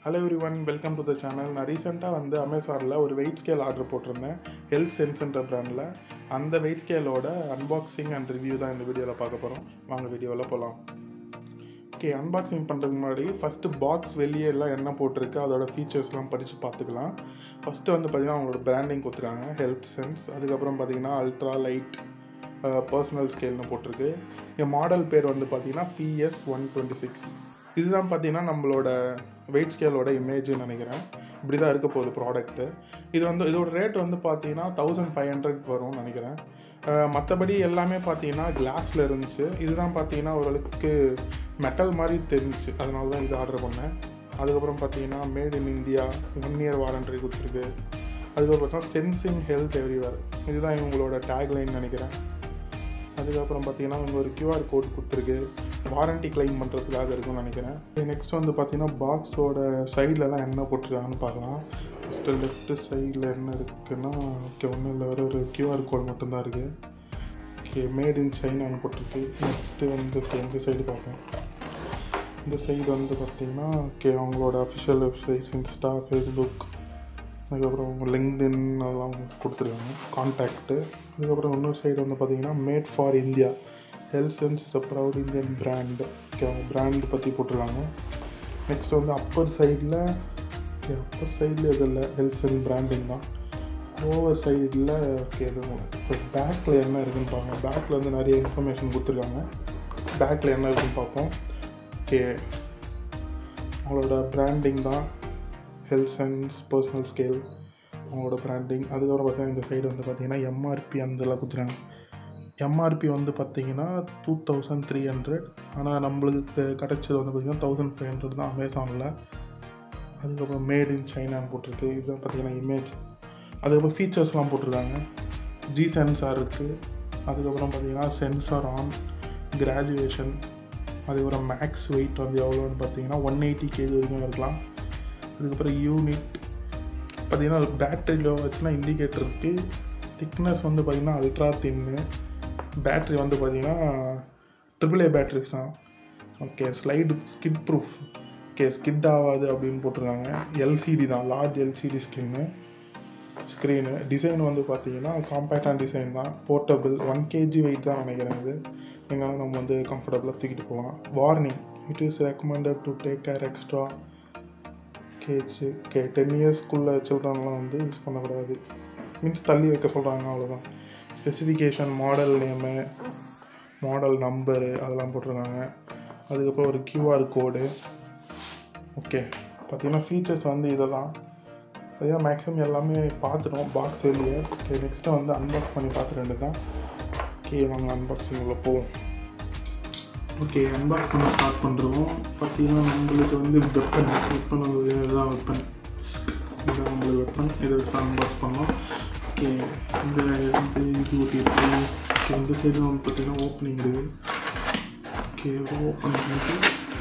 hello everyone welcome to the channel நான் ரீசெண்டாக வந்து அமேசானில் ஒரு வெயிட் ஸ்கேல் ஆர்டர் போட்டிருந்தேன் ஹெல்த் சென்ஸ்ன்ற ப்ராண்டில் அந்த வெயிட் ஸ்கேலோட அன்பாக்சிங் அண்ட் ரிவ்யூ தான் இந்த வீடியோவில் பார்க்க போகிறோம் வாங்க வீடியோவில் போகலாம் ஓகே அன்பாக்சிங் பண்ணுறதுக்கு முன்னாடி ஃபஸ்ட்டு பாக்ஸ் வெளியே எல்லாம் என்ன போட்டிருக்கு அதோட ஃபீச்சர்ஸ்லாம் படித்து பார்த்துக்கலாம் ஃபஸ்ட்டு வந்து பார்த்திங்கன்னா அவங்களோட பிராண்டிங் கொடுத்துருக்காங்க ஹெல்த் சென்ஸ் அதுக்கப்புறம் பார்த்திங்கன்னா அல்ட்ரா லைட் பர்சனல் ஸ்கேல்னு போட்டிருக்கு என் மாடல் பேர் வந்து பார்த்திங்கன்னா பிஎஸ் ஒன் டுவெண்ட்டி சிக்ஸ் இதுதான் பார்த்தீங்கன்னா நம்மளோட வெயிட் ஸ்கேலோட இமேஜ்னு நினைக்கிறேன் இப்படி தான் இருக்க போகுது ப்ராடக்ட்டு இது வந்து இதோட ரேட் வந்து பார்த்தீங்கன்னா தௌசண்ட் ஃபைவ் ஹண்ட்ரட் வரும்னு நினைக்கிறேன் மற்றபடி எல்லாமே பார்த்தீங்கன்னா கிளாஸில் இருந்துச்சு இதுதான் பார்த்தீங்கன்னா ஓரளவுக்கு மெட்டல் மாதிரி தெரிஞ்சிச்சு அதனால தான் இது ஆர்டர் பண்ணேன் அதுக்கப்புறம் பார்த்தீங்கன்னா made in India one year warranty கொடுத்துருக்கு அதுக்கப்புறம் பார்த்தீங்கன்னா சென்சிங் ஹெல்த் எவ்ரிவேர் இதுதான் இவங்களோட டேக்லைன் நினைக்கிறேன் அதுக்கப்புறம் பார்த்தீங்கன்னா இவங்க ஒரு கியூஆர் கோட் கொடுத்துருக்கு வாரண்டி கிளைம் பண்ணுறதுக்காக இருக்கும்னு நினைக்கிறேன் நெக்ஸ்ட் வந்து பார்த்தீங்கன்னா பாக்ஸோட சைட்லலாம் என்ன போட்டிருக்காங்கன்னு பார்க்கலாம் ஃபஸ்ட்டு லெஃப்ட் சைடில் என்ன இருக்குன்னா ஓகே ஒன்றும் இல்லை ஒரு ஒரு கியூஆர் கோட் மட்டும்தான் இருக்குது ஓகே மேட் இன் சைனான்னு போட்டிருக்கு நெக்ஸ்ட்டு வந்து okay, இந்த சைடு பார்ப்போம் இந்த சைடு வந்து பார்த்தீங்கன்னா ஓகே அவங்களோட அஃபிஷியல் வெப்சைட்ஸ் இன்ஸ்டா ஃபேஸ்புக் அதுக்கப்புறம் லிங்க்டின் அதெல்லாம் கொடுத்துருக்காங்க கான்டாக்ட்டு அதுக்கப்புறம் இன்னொரு சைடு வந்து பார்த்தீங்கன்னா made for India health sense is a proud Indian brand okay brand பற்றி போட்டிருக்காங்க நெக்ஸ்ட் வந்து அப்பர் சைடில் ஓகே அப்பர் சைடில் எதுவும் இல்லை ஹெல்த் சென்ஸ் பிராண்டிங் தான் ஓவர் சைடில் ஓகே எதுவும் இப்போ பேக்கில் என்ன இருக்குன்னு பார்ப்போம் பேக்கில் வந்து நிறைய இன்ஃபர்மேஷன் கொடுத்துருக்காங்க பேக்கில் என்ன இருக்குன்னு பார்ப்போம் ஓகே அவங்களோட பிராண்டிங் தான் ஹெல்த் சென்ஸ் பர்சனல் ஸ்கேல் அவங்களோட பிராண்டிங் அதுக்கப்புறம் பார்த்தீங்கன்னா இந்த சைடு வந்து பார்த்தீங்கன்னா எம்ஆர்பி அந்த இதெல்லாம் கொடுத்துருக்காங்க எம்ஆர்பி வந்து பார்த்தீங்கன்னா டூ தௌசண்ட் த்ரீ ஹண்ட்ரட் ஆனால் நம்மளுக்கு கிடச்சது வந்து பார்த்தீங்கன்னா தௌசண்ட் ஃபைவ் ஹண்ட்ரட் தான் அமேசானில் அதுக்கப்புறம் மேட் இன் சைனான்னு போட்டிருக்கு இதுதான் பார்த்தீங்கன்னா இமேஜ் அதுக்கப்புறம் ஃபீச்சர்ஸ்லாம் போட்டிருக்காங்க ஜி சென்சார் இருக்குது அதுக்கப்புறம் பார்த்தீங்கன்னா சென்சார் ஆன் கிராஜுவேஷன் அதுக்கப்புறம் மேக்ஸ் வெயிட் வந்து எவ்வளோன்னு பார்த்தீங்கன்னா ஒன் எயிட்டி கேஜி வரைக்கும் இருக்கலாம் அதுக்கப்புறம் யூனிட் பார்த்தீங்கன்னா பேட்டரி லோ வச்சுன்னா இண்டிகேட்டர் இருக்குது திக்னஸ் வந்து பார்த்திங்கன்னா அல்ட்ரா தின்னு பேட்ரி வந்து பார்த்திங்கன்னா ட்ரிபிள் ஏ பேட்ரிஸ் தான் okay slide skid proof okay skid ஆகாது அப்படின்னு போட்டிருக்காங்க எல்சிடி தான் large LCD skin screen design வந்து பார்த்தீங்கன்னா காம்பேக்டான டிசைன் தான் போர்ட்டபிள் ஒன் கேஜி வெயிட் தான் நினைக்கிறேன் இது எங்கேனாலும் நம்ம வந்து கம்ஃபர்டபுளாக தூக்கிட்டு போகலாம் warning it is recommended to take care extra cage okay ten இயர்ஸ்க்குள்ள சில்ட்ரன்லாம் வந்து யூஸ் பண்ணக்கூடாது மீன்ஸ் தள்ளி வைக்க சொல்கிறாங்க அவ்வளோதான் specification model name model number அதெல்லாம் போட்டிருக்காங்க அதுக்கப்புறம் ஒரு கியூஆர் கோடு ஓகே பார்த்தீங்கன்னா ஃபீச்சர்ஸ் வந்து இதை தான் பார்த்தீங்கன்னா மேக்ஸிமம் எல்லாமே பார்த்துட்டோம் பாக்ஸ் வெளியே ஓகே நெக்ஸ்ட்டு வந்து அன்பாக்ஸ் பண்ணி பார்த்துட்டு வேண்டியது தான் ஓகே வாங்க அன்பாக்சிங் உள்ள போவோம் ஓகே அன்பாக்ஸ் பண்ண ஸ்டார்ட் பண்ணுறோம் பார்த்தீங்கன்னா நம்மளுக்கு வந்து வெப்பன் வெப்பன் வந்து இதுதான் வெப்பன் இதுதான் நம்மளுக்கு வெப்பன் இதை வச்சு அன்பாக்ஸ் பண்ணோம் ஓகே இந்த வந்து இது ஓட்டி இருக்கு ஓகே இந்த சைடு வந்து பார்த்தீங்கன்னா ஓப்பனிங் இருக்குது ஓகே ஓப்பன் பண்ணிட்டு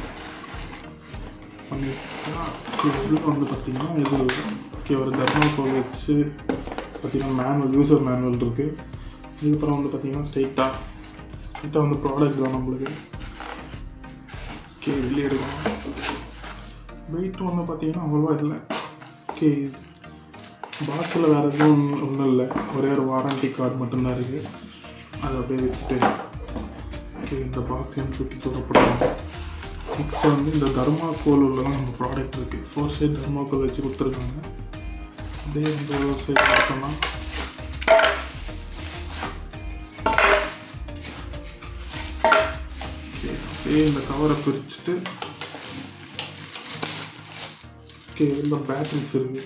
பண்ணிட்டா ஓகே இது வந்து பார்த்தீங்கன்னா இது ஓகே ஒரு தர்மாக்கோல் வச்சு பார்த்தீங்கன்னா மேனுவல் யூசர் மேனுவல் இருக்குது இதுக்கப்புறம் வந்து பார்த்தீங்கன்னா ஸ்ட்ரெயிட்டாக ஸ்ட்ரெயிட்டாக வந்து ப்ராடக்ட் தான் நம்மளுக்கு ஓகே வெளியே எடுக்கணும் வெயிட் வந்து பார்த்தீங்கன்னா அவ்வளோவா இல்லை ஓகே பாக்ஸில் வேறு எதுவும் ஒன்றும் இல்லை ஒரே ஒரு வாரண்டி கார்டு மட்டும்தான் இருக்குது அதை அப்படியே வச்சுட்டு ஓகே இந்த பாக்ஸையும் தூக்கி தூக்கப்படுறோம் நெக்ஸ்ட் வந்து இந்த தர்மாக்கோல் உள்ள தான் நம்ம ப்ராடக்ட் இருக்குது ஃபோர் சைட் தர்மாக்கோல் வச்சு கொடுத்துருக்காங்க அதே இந்த சைடு பார்த்தோம்னா ஓகே அப்படியே இந்த கவரை பிரிச்சுட்டு ஓகே இந்த பேட்டரிஸ் இருக்கு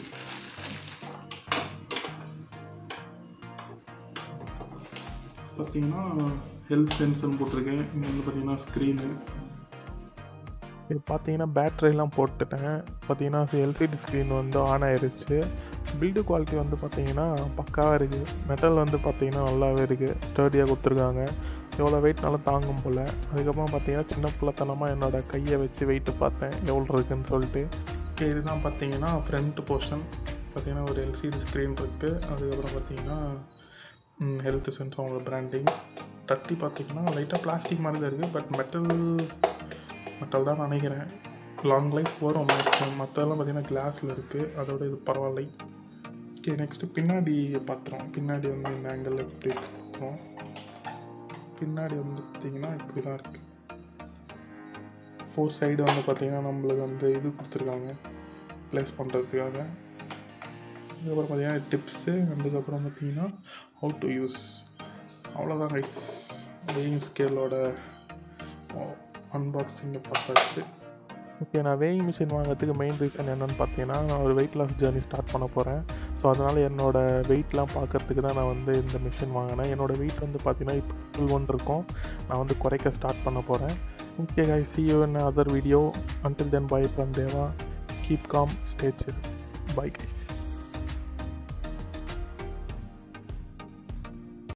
பார்த்தீங்கன்னா ஹெல்த் சென்சர்னு போட்டிருக்கேன் இங்கே வந்து பார்த்தீங்கன்னா ஸ்க்ரீனு இது பார்த்தீங்கன்னா பேட்டரிலாம் போட்டுட்டேன் பார்த்தீங்கன்னா எல்சிடி ஸ்க்ரீன் வந்து ஆன் ஆயிருச்சு பில்டு குவாலிட்டி வந்து பார்த்தீங்கன்னா பக்காவாக இருக்குது மெட்டல் வந்து பார்த்தீங்கன்னா நல்லாவே இருக்குது ஸ்டர்டியாக கொடுத்துருக்காங்க எவ்வளோ வெயிட்னாலும் தாங்கும் போல் அதுக்கப்புறம் பார்த்தீங்கன்னா சின்ன பிள்ளைத்தனமாக என்னோடய கையை வச்சு வெயிட்டு பார்த்தேன் எவ்வளோ இருக்குன்னு சொல்லிட்டு ஓகே இதுதான் பார்த்தீங்கன்னா ஃப்ரண்ட் போர்ஷன் பார்த்தீங்கன்னா ஒரு எல்சிடி ஸ்க்ரீன் இருக்குது அதுக்கப்புறம் பார்த்தீங்கன்னா ஹெல்த் சென்ஸ் அவங்களோட பிராண்டிங் தட்டி பார்த்தீங்கன்னா லைட்டாக பிளாஸ்டிக் மாதிரி தான் இருக்குது பட் மெட்டல் மெட்டல் தான் நினைக்கிறேன் லாங் லைஃப் வரும் மேக்ஸிமம் மற்றதெல்லாம் பார்த்தீங்கன்னா கிளாஸில் இருக்குது அதோட இது பரவாயில்லை ஓகே நெக்ஸ்ட்டு பின்னாடி பாத்திரம் பின்னாடி வந்து இந்த ஆங்கிள் எப்படி இருக்கும் பின்னாடி வந்து பார்த்தீங்கன்னா இப்படி தான் இருக்குது ஃபோர் சைடு வந்து பார்த்தீங்கன்னா நம்மளுக்கு வந்து இது கொடுத்துருக்காங்க ப்ளேஸ் பண்ணுறதுக்காக அதுக்கப்புறம் பார்த்தீங்கன்னா டிப்ஸு அதுக்கப்புறம் பார்த்தீங்கன்னா ஹவு டு யூஸ் அவ்வளோதான் கைஸ் வெயிங் ஸ்கேலோட அன்பாக்சிங்கை பார்த்தாச்சு ஓகே நான் வேயிங் மிஷின் வாங்குறதுக்கு மெயின் ரீசன் என்னென்னு பார்த்தீங்கன்னா நான் ஒரு வெயிட் லாஸ் ஜேர்னி ஸ்டார்ட் பண்ண போகிறேன் ஸோ அதனால் என்னோடய வெயிட்லாம் பார்க்கறதுக்கு தான் நான் வந்து இந்த மிஷின் வாங்கினேன் என்னோடய வெயிட் வந்து பார்த்தீங்கன்னா இப்போ டுவெல் ஒன் இருக்கும் நான் வந்து குறைக்க ஸ்டார்ட் பண்ண போகிறேன் okay guys see you in other video until then bye from deva keep calm stay chill bye guys